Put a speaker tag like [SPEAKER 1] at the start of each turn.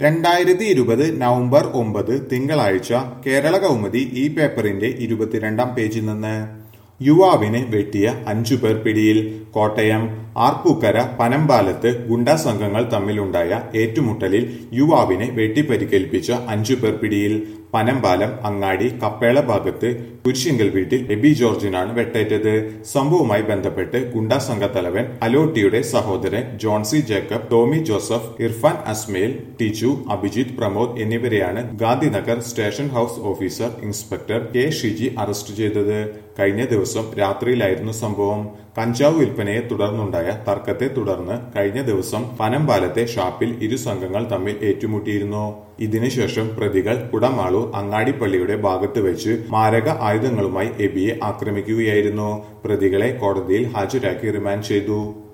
[SPEAKER 1] രണ്ടായിരത്തി ഇരുപത് നവംബർ ഒമ്പത് തിങ്കളാഴ്ച കേരള കൗമുദി ഈ പേപ്പറിന്റെ ഇരുപത്തിരണ്ടാം പേജിൽ നിന്ന് യുവാവിനെ വെട്ടിയ അഞ്ചുപേർ പിടിയിൽ കോട്ടയം ആർപ്പൂക്കര പനമ്പാലത്ത് ഗുണ്ടാ സംഘങ്ങൾ തമ്മിലുണ്ടായ ഏറ്റുമുട്ടലിൽ യുവാവിനെ വെട്ടിപ്പരിക്കേൽപ്പിച്ച അഞ്ചുപേർ പിടിയിൽ പനമ്പാലം അങ്ങാടി കപ്പേള ഭാഗത്ത് കുരിശിങ്കൽ വീട്ടിൽ എബി ജോർജിനാണ് വെട്ടേറ്റത് സംഭവവുമായി ബന്ധപ്പെട്ട് ഗുണ്ടാ സംഘത്തലവൻ അലോട്ടിയുടെ സഹോദരൻ ജോൺസി ജേക്കബ് ടോമി ജോസഫ് ഇർഫാൻ അസ്മേൽ ടിജു അഭിജിത്ത് പ്രമോദ് എന്നിവരെയാണ് Gandhinagar station house officer inspector K Shiji arrest ചെയ്തത് കഴിഞ്ഞ ദിവസം രാത്രിയിലായിരുന്നു സംഭവം കഞ്ചാവ് വിൽപ്പനയെ തുടർന്നുണ്ടായ തർക്കത്തെ തുടർന്ന് കഴിഞ്ഞ ദിവസം പനമ്പാലത്തെ ഷാപ്പിൽ ഇരു സംഘങ്ങൾ തമ്മിൽ ഏറ്റുമുട്ടിയിരുന്നു ഇതിനുശേഷം പ്രതികൾ കുടമാളൂർ അങ്ങാടിപ്പള്ളിയുടെ ഭാഗത്ത് വെച്ച് മാരക ആയുധങ്ങളുമായി എബിയെ ആക്രമിക്കുകയായിരുന്നു പ്രതികളെ കോടതിയിൽ ഹാജരാക്കി റിമാൻഡ് ചെയ്തു